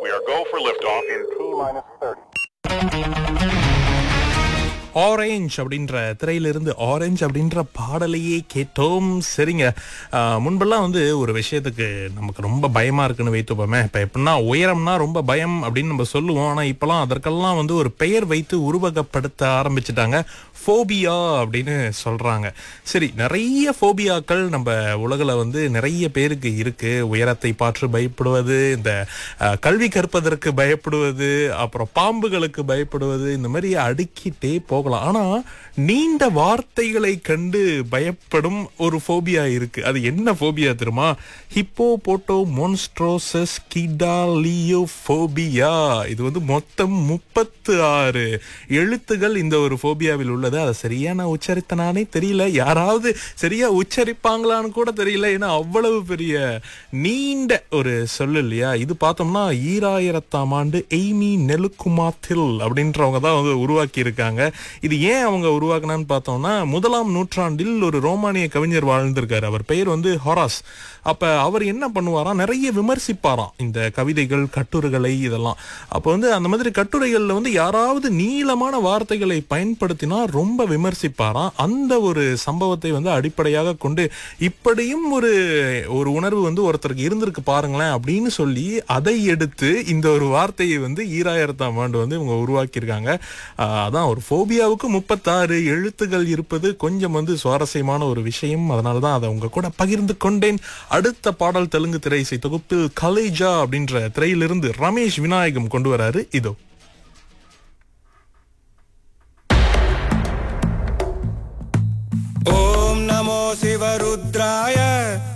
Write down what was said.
We are go for liftoff in T minus 30. Orange அப்படின்ற திரையிலிருந்து orange அப்படின்ற பாடலையே கேட்டோம் சரிங்க ஆஹ், முன்பெல்லாம் வந்து ஒரு விஷயத்துக்கு நமக்கு ரொம்ப பயமா இருக்குன்னு வைத்துப்போமே இப்ப எப்படின்னா உயரம்னா ரொம்ப பயம் அப்படின்னு நம்ம சொல்லுவோம் ஆனா இப்பெல்லாம் அதற்கெல்லாம் வந்து ஒரு பெயர் வைத்து உருவகப்படுத்த ஆரம்பிச்சிட்டாங்க ஃபோபியா அப்படின்னு சொல்றாங்க சரி நிறைய ஃபோபியாக்கள் நம்ம உலகில் வந்து நிறைய பேருக்கு இருக்கு உயரத்தை பார்த்து பயப்படுவது இந்த அஹ், கல்வி கற்பதற்கு பயப்படுவது அப்புறம் பாம்புகளுக்கு பயப்படுவது இந்த மாதிரி அடுக்கிட்டே போகலாம் ஆனா நீண்ட வார்த்தைகளை கண்டு பயப்படும் ஒரு ஃபோபியா இருக்கு அது என்ன ஃபோபியா தெரியுமா hippopotomonstrosesquippedaliophobia இது வந்து மொத்தம் முப்பத்து ஆறு எழுத்துகள் இந்த ஒரு ஃபோபியாவில் உள்ளது அதை சரியா நான் உச்சரித்தனானே தெரியல யாராவது சரியா உச்சரிப்பாங்களான்னு கூட தெரியல ஏன்னா அவ்வளவு பெரிய நீண்ட ஒரு சொல்லு இல்லையா இது பார்த்தோம்னா ஈராயிரத்தாம் ஆண்டு எய்மி நெலுக்குமாத்தில் அப்படின்றவங்க தான் வந்து உருவாக்கி இருக்காங்க இது ஏன் அவங்க உருவாக்குனான்னு பார்த்தோம்னா முதலாம் நூற்றாண்டில் ஒரு ரோமானிய கவிஞர் வாழ்ந்திருக்காரு அவர் பெயர் வந்து ஹொராஸ் அப்ப அவர் என்ன பண்ணுவாராம் நிறைய விமர்சிப்பாராம் இந்த கவிதைகள் கட்டுரைகளை இதெல்லாம் அப்ப வந்து அந்த மாதிரி கட்டுரைகள்ல வந்து யாராவது நீளமான வார்த்தைகளை பயன்படுத்தினா ரொம்ப விமர்சிப்பாராம் அந்த ஒரு சம்பவத்தை வந்து அடிப்படையாக கொண்டு இப்படியும் ஒரு ஒரு உணர்வு வந்து ஒருத்தருக்கு இருந்திருக்கு பாருங்களேன் அப்படின்னு சொல்லி அதை எடுத்து இந்த ஒரு வார்த்தையை வந்து ஈராயிரத்தாம் ஆண்டு வந்து இவங்க உருவாக்கியிருக்காங்க ஆஹ் அதான் ஒரு ஃபோபியாவுக்கு முப்பத்தாறு எழுத்துகள் இருப்பது கொஞ்சம் வந்து சுவாரஸ்யமான ஒரு விஷயம் அதனால தான் அதை உங்க கூட பகிர்ந்து கொண்டேன் அடுத்த பாடல் தெலுங்கு திரை இசை தொகுப்பில் கலேஜா அப்படின்ற திரையிலிருந்து ரமேஷ் விநாயகம் கொண்டு வராரு இதோ ॐ नमो शिवरुद्राय